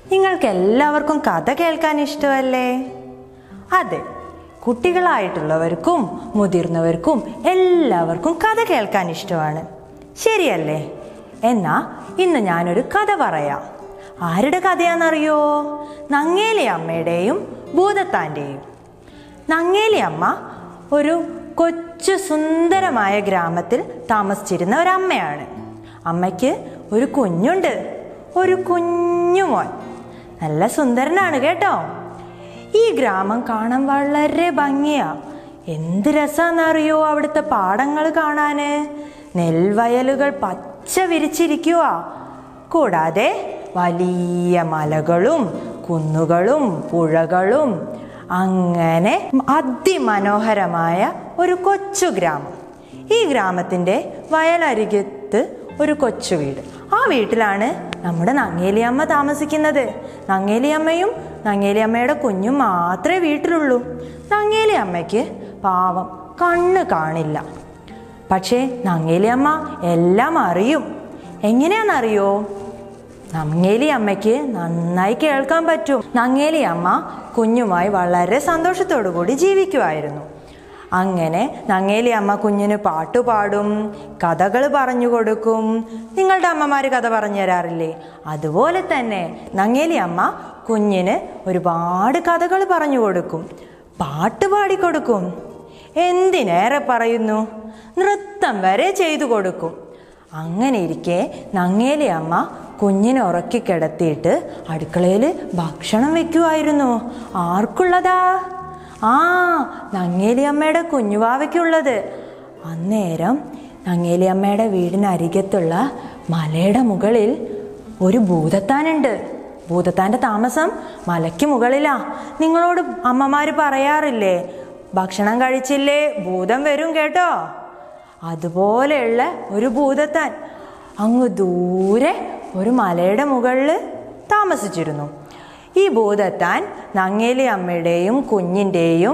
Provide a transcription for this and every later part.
നിങ്ങൾക്ക് എല്ലാവർക്കും കഥ കേൾക്കാൻ ഇഷ്ടമല്ലേ അതെ കുട്ടികളായിട്ടുള്ളവർക്കും മുതിർന്നവർക്കും എല്ലാവർക്കും കഥ കേൾക്കാൻ ഇഷ്ടമാണ് ശരിയല്ലേ എന്നാ ഇന്ന് ഞാനൊരു കഥ പറയാം ആരുടെ കഥയാണെന്നറിയോ നങ്ങേലി അമ്മയുടെയും ഭൂതത്താൻ്റെയും നങ്ങേലി അമ്മ ഒരു കൊച്ചു സുന്ദരമായ ഗ്രാമത്തിൽ താമസിച്ചിരുന്ന ഒരമ്മയാണ് അമ്മയ്ക്ക് ഒരു കുഞ്ഞുണ്ട് ഒരു കുഞ്ഞു മോൻ നല്ല സുന്ദരനാണ് കേട്ടോ ഈ ഗ്രാമം കാണാൻ വളരെ ഭംഗിയാ എന്ത് രസാന്നറിയോ അവിടുത്തെ പാടങ്ങൾ കാണാന് നെൽവയലുകൾ പച്ച വിരിച്ചിരിക്കുക കൂടാതെ വലിയ മലകളും കുന്നുകളും പുഴകളും അങ്ങനെ അതിമനോഹരമായ ഒരു കൊച്ചു ഗ്രാമം ഈ ഗ്രാമത്തിൻ്റെ വയലരികത്ത് ഒരു കൊച്ചു വീട് ആ വീട്ടിലാണ് നമ്മുടെ നങ്ങേലിയമ്മ താമസിക്കുന്നത് നങ്ങേലിയമ്മയും നങ്ങേലിയമ്മയുടെ കുഞ്ഞും മാത്രമേ വീട്ടിലുള്ളൂ നങ്ങേലിയമ്മയ്ക്ക് പാവം കണ്ണ് കാണില്ല പക്ഷേ നങ്ങേലിയമ്മ എല്ലാം അറിയും എങ്ങനെയാണെന്നറിയോ നങ്ങേലി അമ്മയ്ക്ക് നന്നായി കേൾക്കാൻ പറ്റും നങ്ങേലി അമ്മ കുഞ്ഞുമായി വളരെ സന്തോഷത്തോടു കൂടി ജീവിക്കുമായിരുന്നു അങ്ങനെ നങ്ങേലി അമ്മ കുഞ്ഞിന് പാട്ടുപാടും കഥകൾ പറഞ്ഞു കൊടുക്കും നിങ്ങളുടെ അമ്മമാർ കഥ പറഞ്ഞു തരാറില്ലേ അതുപോലെ തന്നെ നങ്ങേലി അമ്മ കുഞ്ഞിന് ഒരുപാട് കഥകൾ പറഞ്ഞു കൊടുക്കും പാട്ട് പാടിക്കൊടുക്കും എന്തിനേറെ പറയുന്നു നൃത്തം വരെ ചെയ്തു കൊടുക്കും അങ്ങനെ ഇരിക്കെ നങ്ങേലി അമ്മ കുഞ്ഞിനെ ഉറക്കി കിടത്തിയിട്ട് അടുക്കളയിൽ ഭക്ഷണം വെക്കുമായിരുന്നു ആർക്കുള്ളതാ ആ നങ്ങേലി അമ്മയുടെ കുഞ്ഞുവാവയ്ക്കുള്ളത് അന്നേരം നങ്ങേലി അമ്മയുടെ വീടിനരികത്തുള്ള മലയുടെ മുകളിൽ ഒരു ഭൂതത്താനുണ്ട് ഭൂതത്താൻ്റെ താമസം മലയ്ക്ക് മുകളിലാ നിങ്ങളോട് അമ്മമാർ പറയാറില്ലേ ഭക്ഷണം കഴിച്ചില്ലേ ഭൂതം വരും കേട്ടോ അതുപോലെയുള്ള ഒരു ഭൂതത്താൻ അങ്ങ് ദൂരെ ഒരു മലയുടെ മുകളിൽ താമസിച്ചിരുന്നു ഈ ഭൂതത്താൻ നങ്ങേലി അമ്മയുടെയും കുഞ്ഞിൻ്റെയും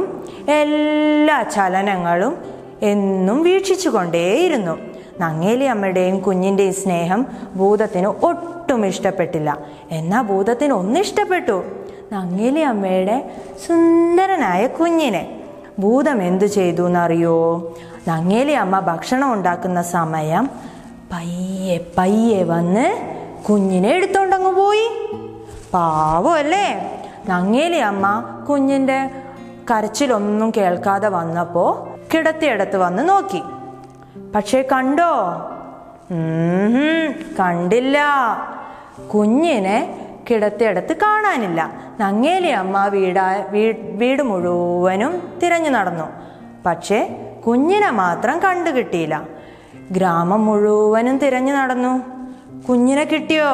എല്ലാ ചലനങ്ങളും എന്നും വീക്ഷിച്ചു കൊണ്ടേയിരുന്നു നങ്ങേലി അമ്മയുടെയും കുഞ്ഞിൻ്റെയും സ്നേഹം ഭൂതത്തിന് ഒട്ടും ഇഷ്ടപ്പെട്ടില്ല എന്നാൽ ഭൂതത്തിന് ഒന്നിഷ്ടപ്പെട്ടു നങ്ങേലി അമ്മയുടെ സുന്ദരനായ കുഞ്ഞിനെ ഭൂതം എന്തു ചെയ്തു എന്നറിയോ നങ്ങേലി അമ്മ ഭക്ഷണം ഉണ്ടാക്കുന്ന സമയം പയ്യെ പയ്യെ വന്ന് കുഞ്ഞിനെ എടുത്തോണ്ടങ്ങ് പോയി പാവമല്ലേ നങ്ങേലി അമ്മ കുഞ്ഞിൻ്റെ കരച്ചിലൊന്നും കേൾക്കാതെ വന്നപ്പോൾ കിടത്തിയിടത്ത് വന്ന് നോക്കി പക്ഷേ കണ്ടോ ഉം, കണ്ടില്ല കുഞ്ഞിനെ കിടത്തിയിടത്ത് കാണാനില്ല നങ്ങേലി അമ്മ വീടാ വീ- വീട് മുഴുവനും തിരഞ്ഞു നടന്നു പക്ഷേ കുഞ്ഞിനെ മാത്രം കണ്ടു കിട്ടിയില്ല ഗ്രാമം മുഴുവനും തിരഞ്ഞു നടന്നു കുഞ്ഞിനെ കിട്ടിയോ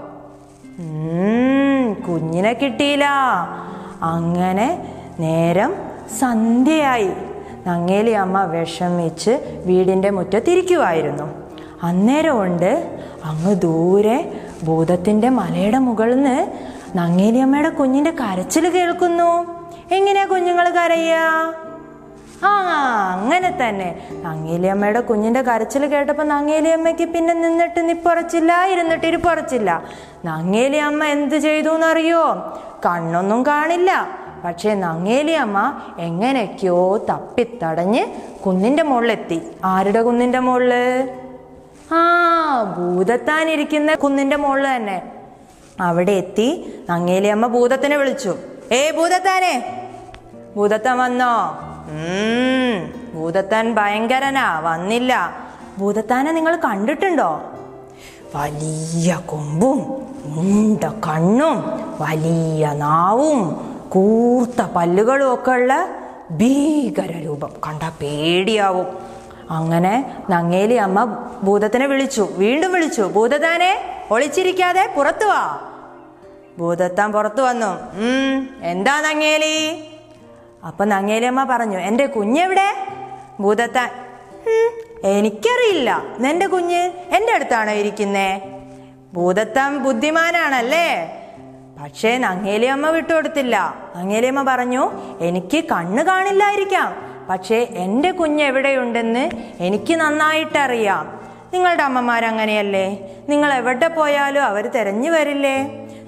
ഉം, കുഞ്ഞിനെ കിട്ടിയില്ല അങ്ങനെ നേരം സന്ധ്യയായി നങ്ങേലി അമ്മ വിഷമിച്ച് വീടിൻ്റെ മുറ്റത്തിരിക്കുമായിരുന്നു അന്നേരം കൊണ്ട് അങ്ങ് ദൂരെ ഭൂതത്തിൻ്റെ മലയുടെ മുകളിൽ നിന്ന് നങ്ങേലി അമ്മയുടെ കുഞ്ഞിൻ്റെ കരച്ചിൽ കേൾക്കുന്നു എങ്ങനെയാ കുഞ്ഞുങ്ങൾ കരയുക ആ അങ്ങനെ തന്നെ നങ്ങേലിയമ്മയുടെ കുഞ്ഞിന്റെ കരച്ചിൽ കേട്ടപ്പോൾ നങ്ങേലിയമ്മയ്ക്ക് പിന്നെ നിന്നിട്ട് നിപ്പുറച്ചില്ല ഇരുന്നിട്ട് ഇരിപ്പുറച്ചില്ല നങ്ങേലിയമ്മ എന്ത് ചെയ്തു എന്നറിയോ കണ്ണൊന്നും കാണില്ല പക്ഷേ നങ്ങേലിയമ്മ എങ്ങനെയൊക്കെയോ തപ്പിത്തടഞ്ഞ് കുന്നിന്റെ മുകളിലെത്തി ആരുടെ കുന്നിന്റെ മുകളില് ആ ഭൂതത്താനിരിക്കുന്ന കുന്നിന്റെ മുകളിൽ തന്നെ അവിടെ എത്തി നങ്ങേലിയമ്മ ഭൂതത്തിനെ വിളിച്ചു ഏ ഭൂതത്താനെ ഭൂതത്താൻ വന്നോ ഉം, ഭൂതത്താൻ ഭയങ്കരനാ വന്നില്ല ഭൂതത്താനെ നിങ്ങൾ കണ്ടിട്ടുണ്ടോ വലിയ കൊമ്പും ഉണ്ട കണ്ണും വലിയ നാവും കൂർത്ത പല്ലുകളും ഒക്കെ ഉള്ള ഭീകര രൂപം കണ്ട പേടിയാവും അങ്ങനെ നങ്ങേലി അമ്മ ഭൂതത്തിനെ വിളിച്ചു വീണ്ടും വിളിച്ചു ഭൂതത്താനെ ഒളിച്ചിരിക്കാതെ പുറത്തു വാ ഭൂതത്താൻ പുറത്തു വന്നു ഉം എന്താ നങ്ങേലി അപ്പൊ നങ്ങേലിയമ്മ പറഞ്ഞു എൻ്റെ കുഞ്ഞെവിടെ ഭൂതത്താൻ "ഉം, എനിക്കറിയില്ല നിന്റെ കുഞ്ഞ് എൻ്റെ അടുത്താണോ ഇരിക്കുന്നേ ഭൂതത്താൻ ബുദ്ധിമാനാണല്ലേ പക്ഷേ നങ്ങേലിയമ്മ വിട്ടുകൊടുത്തില്ല നങ്ങേലിയമ്മ പറഞ്ഞു എനിക്ക് കണ്ണ് കാണില്ലായിരിക്കാം പക്ഷേ എൻ്റെ കുഞ്ഞ് എവിടെയുണ്ടെന്ന് എനിക്ക് നന്നായിട്ടറിയാം നിങ്ങളുടെ അമ്മമാരങ്ങനെയല്ലേ നിങ്ങൾ എവിടെ പോയാലും അവർ തിരഞ്ഞു വരില്ലേ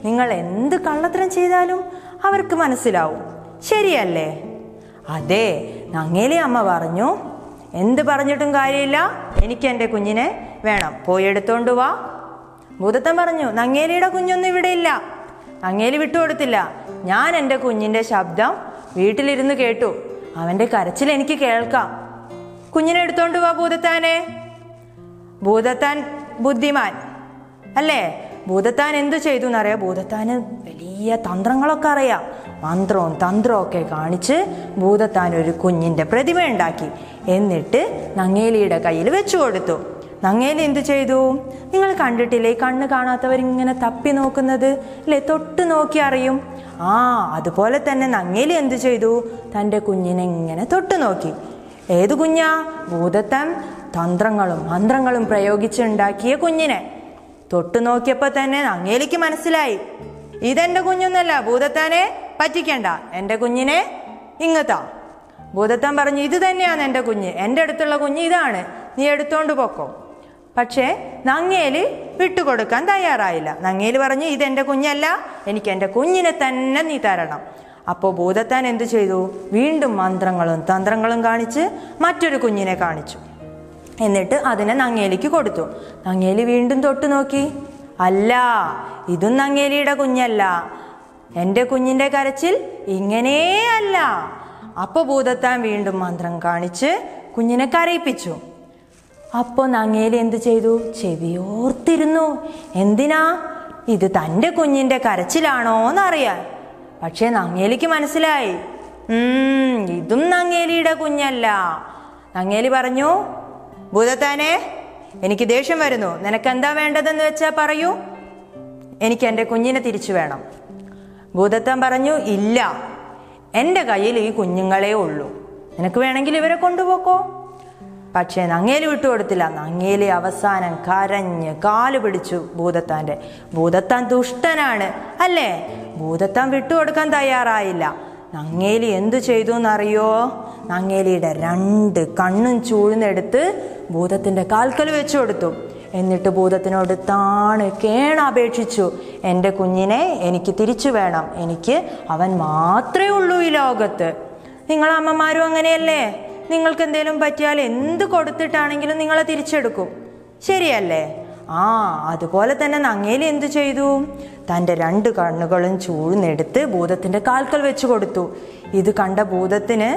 നിങ്ങൾ എന്ത് കള്ളത്തരം ചെയ്താലും അവർക്ക് മനസ്സിലാവും ശരിയല്ലേ അതെ നങ്ങേലി അമ്മ പറഞ്ഞു എന്ത് പറഞ്ഞിട്ടും കാര്യമില്ല എനിക്ക് എൻ്റെ കുഞ്ഞിനെ വേണം പോയി എടുത്തോണ്ട് വാ ഭൂതത്തൻ പറഞ്ഞു നങ്ങേലിയുടെ കുഞ്ഞൊന്നും ഇവിടെ ഇല്ല നങ്ങേലി വിട്ടുകൊടുത്തില്ല ഞാൻ എൻ്റെ കുഞ്ഞിൻ്റെ ശബ്ദം വീട്ടിലിരുന്ന് കേട്ടു അവൻ്റെ കരച്ചിൽ എനിക്ക് കേൾക്കാം കുഞ്ഞിനെ എടുത്തോണ്ട് വാ ഭൂതത്താനെ ഭൂതത്താൻ ബുദ്ധിമാൻ അല്ലേ ഭൂതത്താൻ എന്തു ചെയ്തു എന്നറിയാം ഭൂതത്താന് വലിയ തന്ത്രങ്ങളൊക്കെ അറിയാം മന്ത്രവും തന്ത്രവും ഒക്കെ കാണിച്ച് ഭൂതത്താൻ ഒരു കുഞ്ഞിൻ്റെ പ്രതിമ ഉണ്ടാക്കി എന്നിട്ട് നങ്ങേലിയുടെ കയ്യിൽ വെച്ചു കൊടുത്തു നങ്ങേലി എന്തു ചെയ്തു നിങ്ങൾ കണ്ടിട്ടില്ലേ ഈ കണ്ണ് കാണാത്തവരിങ്ങനെ തപ്പി നോക്കുന്നത് അല്ലേ തൊട്ട് നോക്കി അറിയും ആ അതുപോലെ തന്നെ നങ്ങേലി എന്തു ചെയ്തു തൻ്റെ കുഞ്ഞിനെ ഇങ്ങനെ തൊട്ട് നോക്കി ഏത് കുഞ്ഞാ ഭൂതത്താൻ തന്ത്രങ്ങളും മന്ത്രങ്ങളും പ്രയോഗിച്ചുണ്ടാക്കിയ കുഞ്ഞിനെ തൊട്ടു നോക്കിയപ്പോ തന്നെ അങ്ങേലിക്ക് മനസ്സിലായി ഇതെന്റെ കുഞ്ഞൊന്നല്ല ഭൂതത്താനെ പറ്റിക്കണ്ട എൻ്റെ കുഞ്ഞിനെ ഇങ്ങത്താ ഭൂതത്താൻ പറഞ്ഞു ഇത് തന്നെയാണ് എൻ്റെ കുഞ്ഞ് എൻ്റെ അടുത്തുള്ള കുഞ്ഞ് ഇതാണ് നീ എടുത്തോണ്ട് പൊക്കോ പക്ഷേ നങ്ങേല് വിട്ടുകൊടുക്കാൻ തയ്യാറായില്ല നങ്ങേല് പറഞ്ഞു ഇതെൻ്റെ കുഞ്ഞല്ല എനിക്ക് എൻ്റെ കുഞ്ഞിനെ തന്നെ നീ തരണം അപ്പോൾ ഭൂതത്താൻ എന്തു ചെയ്തു വീണ്ടും മന്ത്രങ്ങളും തന്ത്രങ്ങളും കാണിച്ച് മറ്റൊരു കുഞ്ഞിനെ കാണിച്ചു എന്നിട്ട് അതിനെ നങ്ങേലിക്ക് കൊടുത്തു നങ്ങേലി വീണ്ടും തൊട്ടു നോക്കി അല്ല ഇതും നങ്ങേലിയുടെ കുഞ്ഞല്ല എൻ്റെ കുഞ്ഞിൻ്റെ കരച്ചിൽ ഇങ്ങനേ അല്ല അപ്പോൾ ഭൂതത്താൻ വീണ്ടും മന്ത്രം കാണിച്ച് കുഞ്ഞിനെ കരയിപ്പിച്ചു അപ്പോൾ നങ്ങേലി എന്ത് ചെയ്തു ചെവിയോർത്തിരുന്നു എന്തിനാ ഇത് തൻ്റെ കുഞ്ഞിൻ്റെ കരച്ചിലാണോ എന്നറിയാൻ പക്ഷേ നങ്ങേലിക്ക് മനസ്സിലായി "ഉം, ഇതും നങ്ങേലിയുടെ കുഞ്ഞല്ല നങ്ങേലി പറഞ്ഞു ഭൂതത്താനെ എനിക്ക് ദേഷ്യം വരുന്നു നിനക്ക് എന്താ വേണ്ടതെന്ന് വെച്ചാൽ പറയൂ എനിക്ക് എൻ്റെ കുഞ്ഞിനെ തിരിച്ചു വേണം ഭൂതത്താൻ പറഞ്ഞു ഇല്ല എൻ്റെ കയ്യിൽ ഈ കുഞ്ഞുങ്ങളേ ഉള്ളൂ നിനക്ക് വേണമെങ്കിൽ ഇവരെ കൊണ്ടുപോക്കോ പക്ഷേ നങ്ങേലി വിട്ടുകൊടുത്തില്ല നങ്ങേലി അവസാനം കരഞ്ഞ് കാല് പിടിച്ചു ഭൂതത്താൻ്റെ ഭൂതത്താൻ ദുഷ്ടനാണ് അല്ലേ ഭൂതത്താൻ വിട്ടുകൊടുക്കാൻ തയ്യാറായില്ല നങ്ങേലി എന്തു ചെയ്തു എന്നറിയോ നങ്ങേലിയുടെ രണ്ട് കണ്ണും ചൂഴ്ന്നെടുത്ത് ഭൂതത്തിൻ്റെ കാൽക്കൽ വെച്ചു കൊടുത്തു എന്നിട്ട് ഭൂതത്തിനോട് താണ് കേണപേക്ഷിച്ചു എൻ്റെ കുഞ്ഞിനെ എനിക്ക് തിരിച്ചു വേണം എനിക്ക് അവൻ മാത്രമേ ഉള്ളൂ ഈ ലോകത്ത് നിങ്ങൾ അമ്മമാരും അങ്ങനെയല്ലേ നിങ്ങൾക്ക് എന്തെങ്കിലും പറ്റിയാൽ എന്ത് കൊടുത്തിട്ടാണെങ്കിലും നിങ്ങളെ തിരിച്ചെടുക്കും ശരിയല്ലേ ആ അതുപോലെ തന്നെ നങ്ങേലി എന്തു ചെയ്തു തൻ്റെ രണ്ട് കണ്ണുകളും ചൂഴ്ന്നെടുത്ത് ഭൂതത്തിൻ്റെ കാൽക്കൽ വെച്ച് കൊടുത്തു ഇത് കണ്ട ഭൂതത്തിന്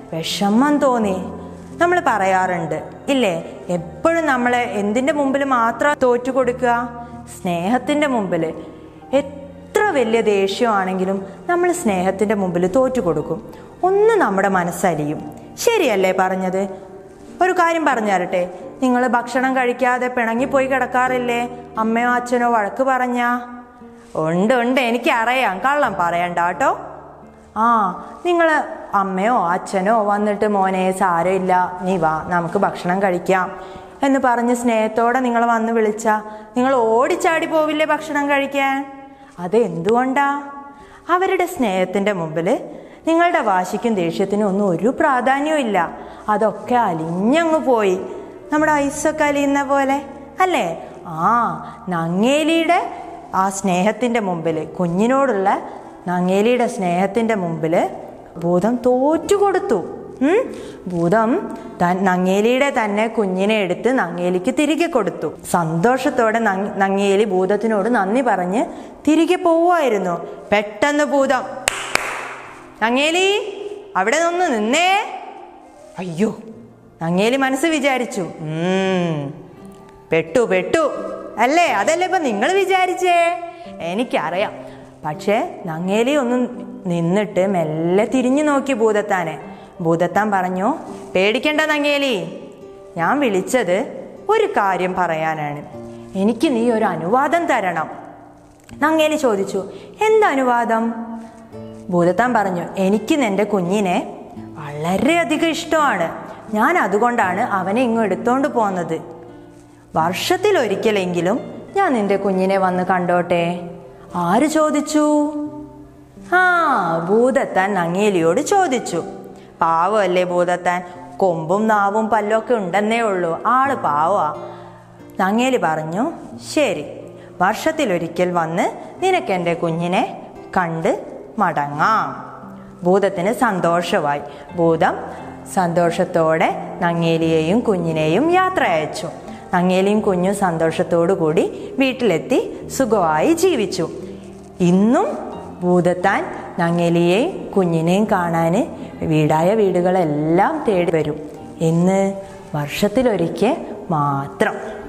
വിഷമം തോന്നി നമ്മൾ പറയാറുണ്ട് ഇല്ലേ എപ്പോഴും നമ്മളെ എന്തിൻ്റെ മുമ്പിൽ മാത്രം തോറ്റു കൊടുക്കുക സ്നേഹത്തിൻ്റെ മുമ്പിൽ എത്ര വലിയ ദേഷ്യമാണെങ്കിലും നമ്മൾ സ്നേഹത്തിൻ്റെ മുമ്പിൽ തോറ്റു കൊടുക്കും ഒന്ന് നമ്മുടെ മനസ്സലിയും ശരിയല്ലേ പറഞ്ഞത് ഒരു കാര്യം പറഞ്ഞു തരട്ടെ നിങ്ങൾ ഭക്ഷണം കഴിക്കാതെ പിണങ്ങിപ്പോയി കിടക്കാറില്ലേ അമ്മയോ അച്ഛനോ വഴക്ക് പറഞ്ഞാ ഉണ്ട് ഉണ്ട് എനിക്കറിയാം കള്ളം പറയണ്ട കേട്ടോ ആ നിങ്ങൾ അമ്മയോ അച്ഛനോ വന്നിട്ട് മോനെ സാരമില്ല നീ വാ നമുക്ക് ഭക്ഷണം കഴിക്കാം എന്ന് പറഞ്ഞ് സ്നേഹത്തോടെ നിങ്ങൾ വന്ന് വിളിച്ച നിങ്ങൾ ഓടിച്ചാടി പോവില്ലേ ഭക്ഷണം കഴിക്കാൻ അത് എന്തുകൊണ്ടാ അവരുടെ സ്നേഹത്തിൻ്റെ മുമ്പിൽ നിങ്ങളുടെ വാശിക്കും ദേഷ്യത്തിനും ഒന്നും ഒരു പ്രാധാന്യവും ഇല്ല അതൊക്കെ അലിഞ്ഞങ്ങ് പോയി നമ്മുടെ ഐസൊക്കെ അലിയുന്ന പോലെ അല്ലേ ആ നങ്ങേലിയുടെ ആ സ്നേഹത്തിൻ്റെ മുമ്പിൽ കുഞ്ഞിനോടുള്ള നങ്ങേലിയുടെ സ്നേഹത്തിൻ്റെ മുമ്പിൽ ഭൂതം തോറ്റുകൊടുത്തു ഉം? ഭൂതം തൻ നങ്ങേലിയുടെ തന്നെ കുഞ്ഞിനെ എടുത്ത് നങ്ങേലിക്ക് തിരികെ കൊടുത്തു സന്തോഷത്തോടെ നങ്- നങ്ങേലി ഭൂതത്തിനോട് നന്ദി പറഞ്ഞ് തിരികെ പോവായിരുന്നു പെട്ടെന്ന് ഭൂതം നങ്ങേലി അവിടെ നിന്ന് നിന്നേ അയ്യോ നങ്ങേലി മനസ്സ് വിചാരിച്ചു "ഉം, പെട്ടു പെട്ടു അല്ലേ അതല്ലേ ഇപ്പൊ നിങ്ങൾ വിചാരിച്ചേ എനിക്കറിയാം പക്ഷേ നങ്ങേലി ഒന്ന് നിന്നിട്ട് മെല്ലെ തിരിഞ്ഞു നോക്കി ഭൂതത്താനെ ഭൂതത്താൻ പറഞ്ഞു പേടിക്കണ്ട നങ്ങേലി ഞാൻ വിളിച്ചത് ഒരു കാര്യം പറയാനാണ് എനിക്ക് നീ ഒരു അനുവാദം തരണം നങ്ങേലി ചോദിച്ചു എന്താ അനുവാദം ഭൂതത്താൻ പറഞ്ഞു എനിക്ക് എൻ്റെ കുഞ്ഞിനെ വളരെയധികം ഇഷ്ടമാണ് ഞാൻ അതുകൊണ്ടാണ് അവനെ ഇങ്ങ് എടുത്തോണ്ട് പോന്നത് വർഷത്തിൽ ഒരിക്കലെങ്കിലും ഞാൻ നിന്റെ കുഞ്ഞിനെ വന്ന് കണ്ടോട്ടെ ആര് ചോദിച്ചു ആ ഭൂതത്താൻ നങ്ങേലിയോട് ചോദിച്ചു പാവമല്ലേ ഭൂതത്താൻ കൊമ്പും നാവും പല്ലൊക്കെ ഉണ്ടെന്നേ ഉള്ളൂ ആള് പാവാ നങ്ങേലി പറഞ്ഞു ശരി വർഷത്തിലൊരിക്കൽ വന്ന് നിനക്ക് എൻ്റെ കുഞ്ഞിനെ കണ്ട് മടങ്ങാം ഭൂതത്തിന് സന്തോഷമായി ഭൂതം സന്തോഷത്തോടെ നങ്ങേലിയെയും കുഞ്ഞിനെയും യാത്ര അയച്ചു നങ്ങേലിയും കുഞ്ഞും സന്തോഷത്തോടു കൂടി വീട്ടിലെത്തി സുഖമായി ജീവിച്ചു ഇന്നും ഭൂതത്താൻ നങ്ങേലിയെയും കുഞ്ഞിനെയും കാണാൻ വീടായ വീടുകളെല്ലാം തേടി വരും എന്ന് വർഷത്തിലൊരിക്കൽ മാത്രം